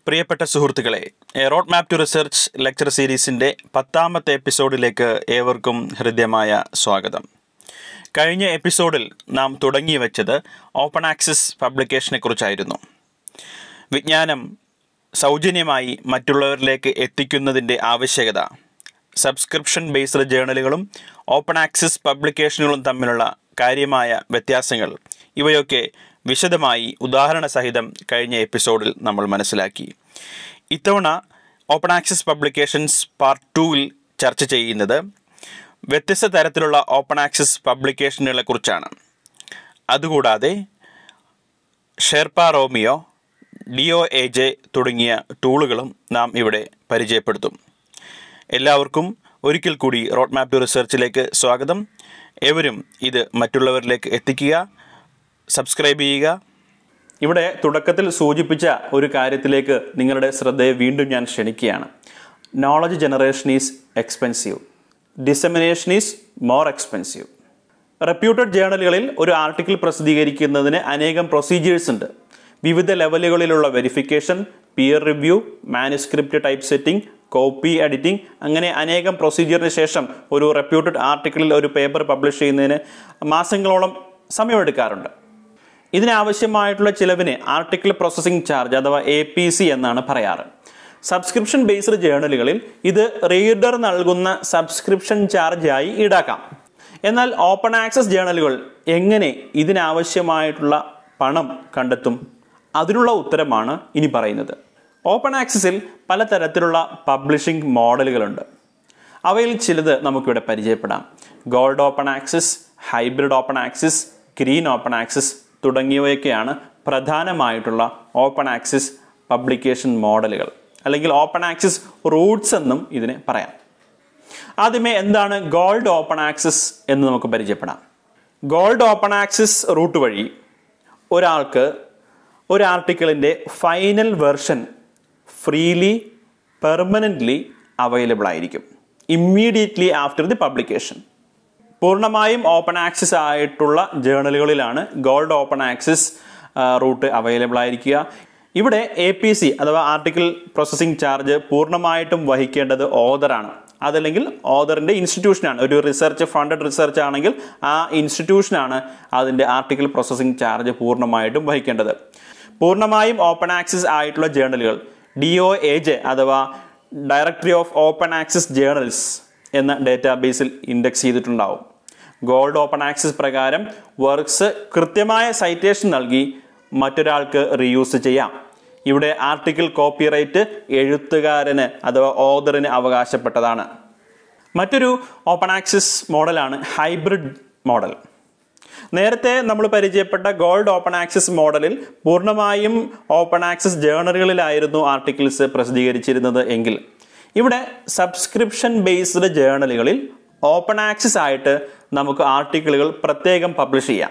പ്രിയപ്പെട്ട സുഹൃത്തുക്കളെ a road map to research lecture സീരീസിൻ്റെ പത്താമത്തെ എപ്പിസോഡിലേക്ക് ഏവർക്കും ഹൃദ്യമായ സ്വാഗതം കഴിഞ്ഞ എപ്പിസോഡിൽ നാം തുടങ്ങി വെച്ചത് ഓപ്പൺ ആക്സസ് പബ്ലിക്കേഷനെ കുറിച്ചായിരുന്നു വിജ്ഞാനം സൗജന്യമായി മറ്റുള്ളവരിലേക്ക് എത്തിക്കുന്നതിൻ്റെ ആവശ്യകത സബ്സ്ക്രിപ്ഷൻ ബേസ്ഡ് ജേണലുകളും ഓപ്പൺ ആക്സസ് പബ്ലിക്കേഷനുകളും തമ്മിലുള്ള കാര്യമായ വ്യത്യാസങ്ങൾ ഇവയൊക്കെ വിശദമായി ഉദാഹരണ സഹിതം കഴിഞ്ഞ എപ്പിസോഡിൽ നമ്മൾ മനസ്സിലാക്കി ഇത്തവണ ഓപ്പൺ ആക്സസ് പബ്ലിക്കേഷൻസ് പാർട്ട് ടൂവിൽ ചർച്ച ചെയ്യുന്നത് വ്യത്യസ്ത തരത്തിലുള്ള ഓപ്പൺ ആക്സസ് പബ്ലിക്കേഷനുകളെ കുറിച്ചാണ് അതുകൂടാതെ Sherpa Romeo D O A J തുടങ്ങിയ ടൂളുകളും നാം ഇവിടെ പരിചയപ്പെടുത്തും എല്ലാവർക്കും ഒരിക്കൽ കൂടി റോഡ് മാപ്പ് ടു റിസർച്ചിലേക്ക് സ്വാഗതം ഏവരും ഇത് മറ്റുള്ളവരിലേക്ക് എത്തിക്കുക സബ്സ്ക്രൈബ് ചെയ്യുക ഇവിടെ തുടക്കത്തിൽ സൂചിപ്പിച്ച ഒരു കാര്യത്തിലേക്ക് നിങ്ങളുടെ ശ്രദ്ധയെ വീണ്ടും ഞാൻ ക്ഷണിക്കുകയാണ് knowledge generation is expensive dissemination is more expensive reputed ജേണലുകളിൽ ഒരു ആർട്ടിക്കിൾ പ്രസിദ്ധീകരിക്കുന്നതിന് അനേകം പ്രൊസീജിയേഴ്സ് ഉണ്ട് വിവിധ ലെവലുകളിലുള്ള verification peer review manuscript type setting copy editing അങ്ങനെ അനേകം പ്രൊസീജിയറിന് ശേഷം ഒരു റെപ്യൂട്ടഡ് ആർട്ടിക്കിളിൽ ഒരു പേപ്പർ പബ്ലിഷ് ചെയ്യുന്നതിന് മാസങ്ങളോളം സമയമെടുക്കാറുണ്ട് ഇതിനാവശ്യമായിട്ടുള്ള ചിലവിന് ആർട്ടിക്കിൾ പ്രോസസ്സിംഗ് ചാർജ് അഥവാ എ പി സി എന്നാണ് പറയാറ് സബ്സ്ക്രിപ്ഷൻ ബേസ്ഡ് ജേണലുകളിൽ ഇത് റീഡർ നൽകുന്ന സബ്സ്ക്രിപ്ഷൻ ചാർജായി ഈടാക്കാം എന്നാൽ ഓപ്പൺ ആക്സസ് ജേണലുകൾ എങ്ങനെ ഇതിനാവശ്യമായിട്ടുള്ള പണം കണ്ടെത്തും അതിനുള്ള ഉത്തരമാണ് ഇനി പറയുന്നത് ഓപ്പൺ ആക്സസിൽ പലതരത്തിലുള്ള പബ്ലിഷിംഗ് മോഡലുകളുണ്ട് അവയിൽ ചിലത് നമുക്കിവിടെ പരിചയപ്പെടാം gold open access hybrid open access green open access തുടങ്ങിയവയൊക്കെയാണ് പ്രധാനമായിട്ടുള്ള ഓപ്പൺ ആക്സസ് പബ്ലിക്കേഷൻ മോഡലുകൾ അല്ലെങ്കിൽ ഓപ്പൺ ആക്സസ് റൂട്ട്സ് എന്നും ഇതിനെ പറയാം ആദ്യമേ എന്താണ് ഗോൾഡ് ഓപ്പൺ ആക്സസ് എന്ന് നമുക്ക് പരിചയപ്പെടാം ഗോൾഡ് ഓപ്പൺ ആക്സസ് റൂട്ട് വഴി ഒരാൾക്ക് ഒരു ആർട്ടിക്കിളിൻ്റെ final version freely permanently available ആയിരിക്കും ഇമ്മീഡിയറ്റ്ലി ആഫ്റ്റർ ദി പബ്ലിക്കേഷൻ പൂർണ്ണമായും ഓപ്പൺ ആക്സസ് ആയിട്ടുള്ള ജേണലുകളിലാണ് gold open access route available ആയിരിക്കുക ഇവിടെ എ പി സി അഥവാ ആർട്ടിക്കിൾ പ്രോസസ്സിംഗ് ചാർജ് പൂർണ്ണമായിട്ടും വഹിക്കേണ്ടത് ഓദറാണ് അതല്ലെങ്കിൽ ഓദറിൻ്റെ ഇൻസ്റ്റിറ്റ്യൂഷനാണ് ഒരു റിസർച്ച് ഫണ്ടഡ് റിസർച്ച് ആണെങ്കിൽ ആ ഇൻസ്റ്റിറ്റ്യൂഷനാണ് അതിൻ്റെ ആർട്ടിക്കിൾ പ്രോസസ്സിംഗ് ചാർജ് പൂർണ്ണമായിട്ടും വഹിക്കേണ്ടത് പൂർണ്ണമായും ഓപ്പൺ ആക്സസ് ആയിട്ടുള്ള ജേണലുകൾ ഡി ഒ എ ജെ അഥവാ directory of open access journals എന്ന ഡേറ്റാബേസിൽ ഇൻഡെക്സ് ചെയ്തിട്ടുണ്ടാവും ഗോൾഡ് ഓപ്പൺ ആക്സസ് പ്രകാരം വർക്ക്സ് കൃത്യമായ സൈറ്റേഷൻ നൽകി മറ്റൊരാൾക്ക് റീയൂസ് ചെയ്യാം ഇവിടെ ആർട്ടിക്കിൾ കോപ്പിറൈറ്റ് എഴുത്തുകാരന് അഥവാ ഓദറിന് അവകാശപ്പെട്ടതാണ് മറ്റൊരു ഓപ്പൺ ആക്സസ് മോഡലാണ് ഹൈബ്രിഡ് മോഡൽ നേരത്തെ നമ്മൾ പരിചയപ്പെട്ട ഗോൾഡ് ഓപ്പൺ ആക്സസ് മോഡലിൽ പൂർണ്ണമായും ഓപ്പൺ ആക്സസ് ജേണലുകളിലായിരുന്നു ആർട്ടിക്കിൾസ് പ്രസിദ്ധീകരിച്ചിരുന്നത് എങ്കിൽ ഇവിടെ സബ്സ്ക്രിപ്ഷൻ ബേസ്ഡ് ജേണലുകളിൽ ഓപ്പൺ ആക്സസ് ആയിട്ട് നമുക്ക് ആർട്ടിക്കിളുകൾ പ്രത്യേകം പബ്ലിഷ് ചെയ്യാം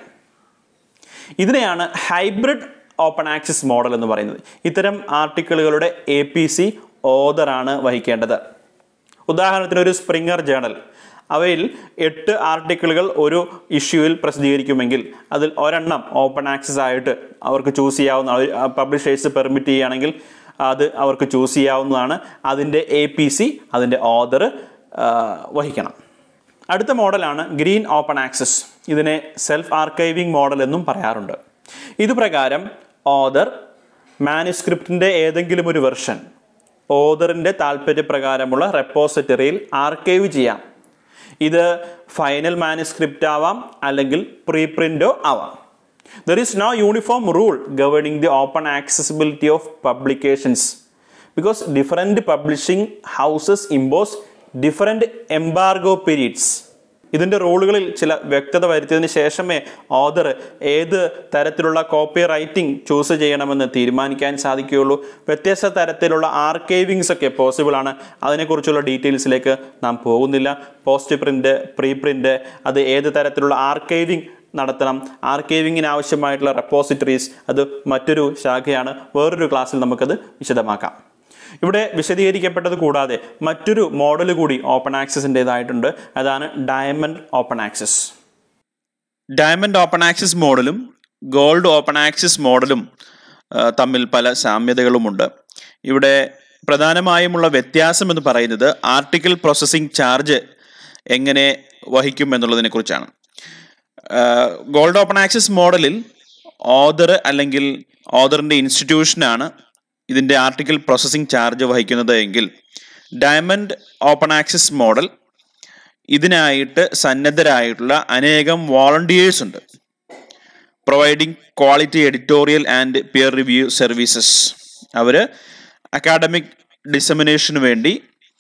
ഇതിനെയാണ് ഹൈബ്രിഡ് ഓപ്പൺ ആക്സസ് മോഡൽ എന്ന് പറയുന്നത് ഇത്തരം ആർട്ടിക്കിളുകളുടെ എ പി സി ഓദറാണ് വഹിക്കേണ്ടത് ഉദാഹരണത്തിന് ഒരു സ്പ്രിങ്ങർ ജേണൽ അവയിൽ എട്ട് ആർട്ടിക്കിളുകൾ ഒരു ഇഷ്യൂവിൽ പ്രസിദ്ധീകരിക്കുമെങ്കിൽ അതിൽ ഒരെണ്ണം ഓപ്പൺ ആക്സസ് ആയിട്ട് അവർക്ക് ചൂസ് ചെയ്യാവുന്ന പബ്ലിഷേഴ്സ് പെർമിറ്റ് ചെയ്യുകയാണെങ്കിൽ അത് അവർക്ക് ചൂസ് ചെയ്യാവുന്നതാണ് അതിൻ്റെ എ പി സി അതിൻ്റെ ഓദർ വഹിക്കണം അടുത്ത മോഡലാണ് ഗ്രീൻ ഓപ്പൺ ആക്സസ് ഇതിനെ സെൽഫ് ആർക്കൈവിംഗ് മോഡൽ എന്നും പറയാറുണ്ട് ഇതുപ്രകാരം ഓദർ മാനുസ്ക്രിപ്റ്റിൻ്റെ ഏതെങ്കിലും ഒരു വെർഷൻ ഓദറിൻ്റെ താല്പര്യപ്രകാരമുള്ള റെപ്പോസിറ്ററിയിൽ ആർക്കൈവ് ചെയ്യാം ഇത് ഫൈനൽ മാനുസ്ക്രിപ്റ്റ് ആവാം അല്ലെങ്കിൽ പ്രീ പ്രിൻ്റോ ആവാം there is no uniform rule governing the open accessibility of publications because different publishing houses impose different embargo periods ഇതിൻ്റെ റൂളുകളിൽ ചില വ്യക്തത വരുത്തിയതിന് ശേഷമേ ഓദർ ഏത് തരത്തിലുള്ള കോപ്പി റൈറ്റിംഗ് ചൂസ് ചെയ്യണമെന്ന് തീരുമാനിക്കാൻ സാധിക്കുകയുള്ളൂ വ്യത്യസ്ത തരത്തിലുള്ള ആർക്കൈവിങ്സ് ഒക്കെ പോസിബിൾ ആണ് അതിനെക്കുറിച്ചുള്ള ഡീറ്റെയിൽസിലേക്ക് നാം പോകുന്നില്ല പോസ്റ്റ് പ്രിൻ്റ് പ്രീ പ്രിൻ്റ് അത് ഏത് തരത്തിലുള്ള ആർക്കൈവിംഗ് നടത്തണം ആർക്കൈവിങ്ങിന് ആവശ്യമായിട്ടുള്ള റെപ്പോസിറ്ററീസ് അത് മറ്റൊരു ശാഖയാണ് വേറൊരു ക്ലാസ്സിൽ നമുക്കത് വിശദമാക്കാം ഇവിടെ വിശദീകരിക്കപ്പെട്ടത് കൂടാതെ മറ്റൊരു മോഡൽ കൂടി ഓപ്പൺ ആക്സസിൻ്റെതായിട്ടുണ്ട് അതാണ് diamond open access diamond open access മോഡലും ഗോൾഡ് ഓപ്പൺ ആക്സസ് മോഡലും ആ, തമ്മിൽ പല സാമ്യതകളുമുണ്ട് ഇവിടെ പ്രധാനമായുമുള്ള വ്യത്യാസം എന്ന് പറയുന്നത് ആർട്ടിക്കിൾ പ്രോസസ്സിംഗ് ചാർജ് എങ്ങനെ വഹിക്കും എന്നുള്ളതിനെ കുറിച്ചാണ് ഗോൾഡ് ഓപ്പൺ ആക്സസ് മോഡലിൽ ഓദർ അല്ലെങ്കിൽ ഓദറിൻ്റെ ഇൻസ്റ്റിറ്റ്യൂഷനാണ് ഇതിൻ്റെ ആർട്ടിക്കിൾ പ്രോസസ്സിംഗ് ചാർജ് വഹിക്കുന്നത് എങ്കിൽ ഡയമണ്ട് ഓപ്പൺ ആക്സസ് മോഡൽ ഇതിനായിട്ട് സന്നദ്ധരായിട്ടുള്ള അനേകം വോളണ്ടിയേഴ്സ് ഉണ്ട് providing quality editorial and peer review services അവർ അക്കാഡമിക് ഡിസമിനേഷന് വേണ്ടി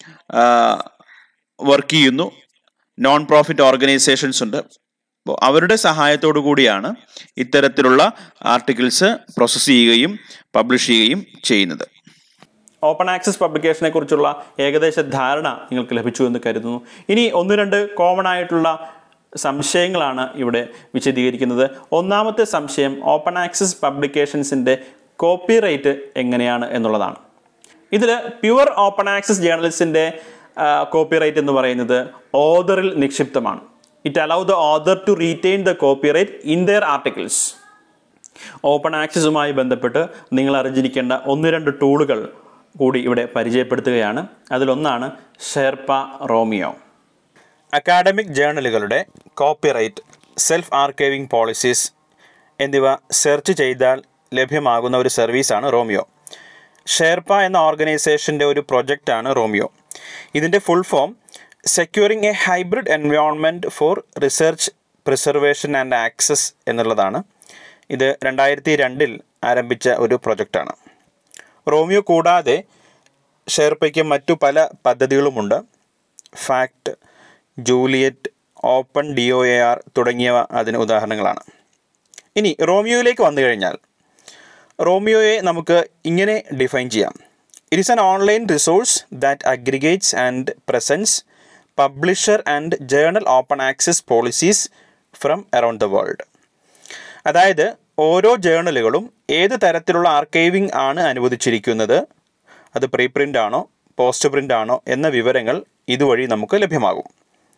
വർക്ക് ചെയ്യുന്നു നോൺ പ്രോഫിറ്റ് ഓർഗനൈസേഷൻസ് ഉണ്ട് അപ്പോൾ അവരുടെ സഹായത്തോടു കൂടിയാണ് ഇത്തരത്തിലുള്ള ആർട്ടിക്കിൾസ് പ്രോസസ്സ് ചെയ്യുകയും പബ്ലിഷ് ചെയ്യുകയും ചെയ്യുന്നത് ഓപ്പൺ ആക്സസ് പബ്ലിക്കേഷനെ കുറിച്ചുള്ള ഏകദേശ ധാരണ നിങ്ങൾക്ക് ലഭിച്ചു എന്ന് കരുതുന്നു ഇനി ഒന്ന് രണ്ട് കോമൺ ആയിട്ടുള്ള സംശയങ്ങളാണ് ഇവിടെ വിശദീകരിക്കുന്നത് ഒന്നാമത്തെ സംശയം ഓപ്പൺ ആക്സസ് പബ്ലിക്കേഷൻസിൻ്റെ കോപ്പി റൈറ്റ് എങ്ങനെയാണ് എന്നുള്ളതാണ് ഇതിൽ പ്യുവർ ഓപ്പൺ ആക്സസ് ജേർണലിസ്റ്റിൻ്റെ കോപ്പി റൈറ്റ് എന്ന് പറയുന്നത് ഓദറിൽ നിക്ഷിപ്തമാണ് it allow the author to retain the copyright in their articles open ആക്സസുമായി ബന്ധപ്പെട്ട് നിങ്ങൾ അറിഞ്ഞിരിക്കേണ്ട ഒന്ന് രണ്ട് ടൂളുകൾ കൂടി ഇവിടെ പരിചയപ്പെടുത്തുകയാണ് അതിലൊന്നാണ് ഷെർപ്പ റോമിയോ അക്കാഡമിക് ജേർണലുകളുടെ കോപ്പിറൈറ്റ് സെൽഫ് ആർക്കൈവിംഗ് പോളിസീസ് എന്നിവ സെർച്ച് ചെയ്താൽ ലഭ്യമാകുന്ന ഒരു സർവീസാണ് റോമിയോ ഷെർപ്പ എന്ന ഓർഗനൈസേഷൻ്റെ ഒരു പ്രൊജക്റ്റാണ് റോമിയോ ഇതിൻ്റെ full form securing a hybrid environment for research preservation and access എന്നുള്ളതാണ് ഇത് രണ്ടായിരത്തി രണ്ടിൽ ആരംഭിച്ച ഒരു പ്രൊജക്റ്റാണ് റോമിയോ കൂടാതെ ഷെർപ്പയ്ക്ക് മറ്റു പല പദ്ധതികളുമുണ്ട് FACT Juliet open D O A R തുടങ്ങിയവ അതിന് ഉദാഹരണങ്ങളാണ് ഇനി റോമിയോയിലേക്ക് വന്നു കഴിഞ്ഞാൽ റോമിയോയെ നമുക്ക് ഇങ്ങനെ ഡിഫൈൻ ചെയ്യാം it is an online resource that aggregates and presents publisher and journal open access policies from around the world അതായത് ഓരോ ജേർണലുകളും ഏത് തരത്തിലുള്ള ആർക്കൈവിംഗ് ആണ് അനുവദിച്ചിരിക്കുന്നത് അത് പ്രീ പ്രിൻ്റ് ആണോ പോസ്റ്റ് പ്രിൻ്റ് ആണോ എന്ന വിവരങ്ങൾ ഇതുവഴി നമുക്ക് ലഭ്യമാകും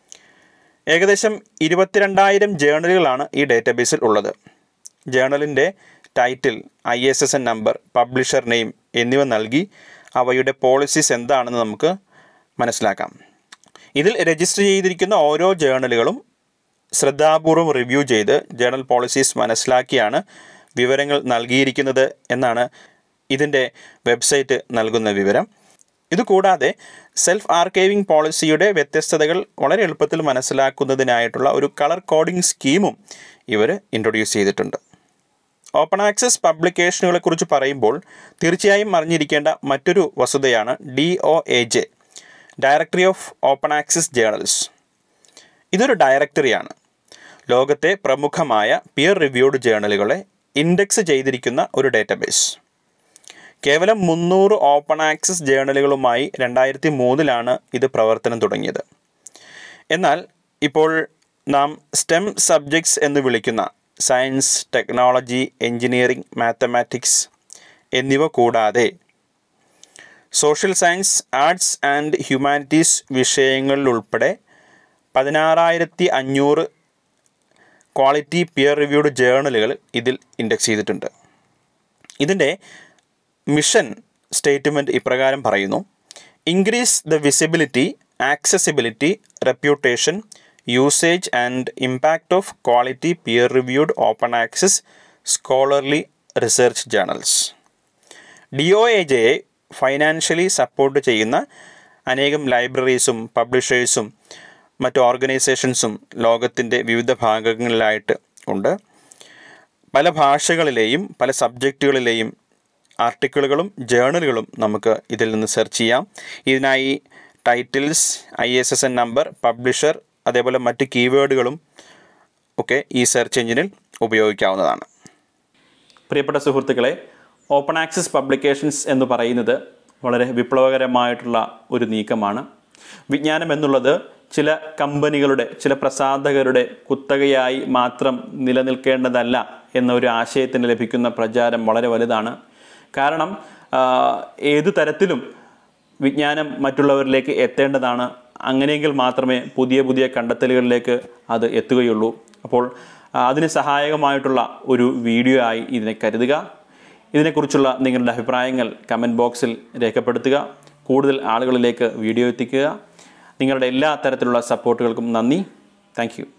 ഏകദേശം ഇരുപത്തിരണ്ടായിരം ജേർണലുകളാണ് ഈ ഡേറ്റാബേസിൽ ഉള്ളത് ജേർണലിൻ്റെ title I S S N number publisher name എന്നിവ നൽകി അവയുടെ പോളിസീസ് എന്താണെന്ന് നമുക്ക് മനസ്സിലാക്കാം ഇതിൽ രജിസ്റ്റർ ചെയ്തിരിക്കുന്ന ഓരോ ജേർണലുകളും ശ്രദ്ധാപൂർവം റിവ്യൂ ചെയ്ത് ജേർണൽ പോളിസീസ് മനസ്സിലാക്കിയാണ് വിവരങ്ങൾ നൽകിയിരിക്കുന്നത് എന്നാണ് ഇതിൻ്റെ വെബ്സൈറ്റ് നൽകുന്ന വിവരം ഇതുകൂടാതെ സെൽഫ് ആർക്കൈവിംഗ് പോളിസിയുടെ വ്യത്യസ്തതകൾ വളരെ എളുപ്പത്തിൽ മനസ്സിലാക്കുന്നതിനായിട്ടുള്ള ഒരു കളർ കോഡിംഗ് സ്കീമും ഇവർ ഇൻട്രൊഡ്യൂസ് ചെയ്തിട്ടുണ്ട് ഓപ്പൺ ആക്സസ് പബ്ലിക്കേഷനുകളെക്കുറിച്ച് പറയുമ്പോൾ തീർച്ചയായും അറിഞ്ഞിരിക്കേണ്ട മറ്റൊരു വസ്തുതയാണ് D O A J directory of open access journals ഇതൊരു ഡയറക്ടറിയാണ് ലോകത്തെ പ്രമുഖമായ പിയർ റിവ്യൂഡ് ജേർണലുകളെ ഇൻഡെക്സ് ചെയ്തിരിക്കുന്ന ഒരു ഡേറ്റാബേസ് കേവലം മുന്നൂറ് ഓപ്പൺ ആക്സസ് ജേർണലുകളുമായി രണ്ടായിരത്തി മൂന്നിലാണ് ഇത് പ്രവർത്തനം തുടങ്ങിയത് എന്നാൽ ഇപ്പോൾ നാം സ്റ്റെം സബ്ജക്ട്സ് എന്ന് വിളിക്കുന്ന സയൻസ് ടെക്നോളജി എഞ്ചിനീയറിംഗ് മാത്തമാറ്റിക്സ് എന്നിവ കൂടാതെ social science arts and humanities വിഷയങ്ങളിലുൾപ്പെടെ പതിനാറായിരത്തി അഞ്ഞൂറ് ക്വാളിറ്റി പിയർ റിവ്യൂഡ് ജേർണലുകൾ ഇതിൽ ഇൻഡെക്സ് ചെയ്തിട്ടുണ്ട് ഇതിൻ്റെ മിഷൻ സ്റ്റേറ്റ്മെൻറ്റ് ഇപ്രകാരം പറയുന്നു increase the visibility accessibility reputation usage and impact of quality peer reviewed open access scholarly research journals D O A ജെയെ financially support ചെയ്യുന്ന അനേകം ലൈബ്രറീസും പബ്ലിഷേഴ്സും മറ്റു ഓർഗനൈസേഷൻസും ലോകത്തിൻ്റെ വിവിധ ഭാഗങ്ങളിലായിട്ട് ഉണ്ട് പല ഭാഷകളിലെയും പല സബ്ജക്റ്റുകളിലെയും ആർട്ടിക്കിളുകളും ജേർണലുകളും നമുക്ക് ഇതിൽ നിന്ന് സെർച്ച് ചെയ്യാം ഇതിനായി titles I S S N number publisher അതേപോലെ മറ്റ് കീവേഡുകളും ഒക്കെ ഈ സെർച്ച് എഞ്ചിനിൽ ഉപയോഗിക്കാവുന്നതാണ് പ്രിയപ്പെട്ട സുഹൃത്തുക്കളെ ഓപ്പൺ ആക്സസ് പബ്ലിക്കേഷൻസ് എന്ന് പറയുന്നത് വളരെ വിപ്ലവകരമായിട്ടുള്ള ഒരു നീക്കമാണ് വിജ്ഞാനം എന്നുള്ളത് ചില കമ്പനികളുടെ ചില പ്രസാധകരുടെ കുത്തകയായി മാത്രം നിലനിൽക്കേണ്ടതല്ല എന്ന ഒരു ആശയത്തിന് ലഭിക്കുന്ന പ്രചാരം വളരെ വലുതാണ് കാരണം ആ, ഏതു തരത്തിലും വിജ്ഞാനം മറ്റുള്ളവരിലേക്ക് എത്തേണ്ടതാണ് അങ്ങനെയെങ്കിൽ മാത്രമേ പുതിയ പുതിയ കണ്ടെത്തലുകളിലേക്ക് അത് എത്തുകയുള്ളൂ അപ്പോൾ ആ, അതിന് സഹായകമായിട്ടുള്ള ഒരു വീഡിയോ ആയി ഇതിനെ കരുതുക ഇതിനെക്കുറിച്ചുള്ള നിങ്ങളുടെ അഭിപ്രായങ്ങൾ കമൻറ്റ് ബോക്സിൽ രേഖപ്പെടുത്തുക കൂടുതൽ ആളുകളിലേക്ക് വീഡിയോ എത്തിക്കുക നിങ്ങളുടെ എല്ലാ തരത്തിലുള്ള സപ്പോർട്ടുകൾക്കും നന്ദി താങ്ക്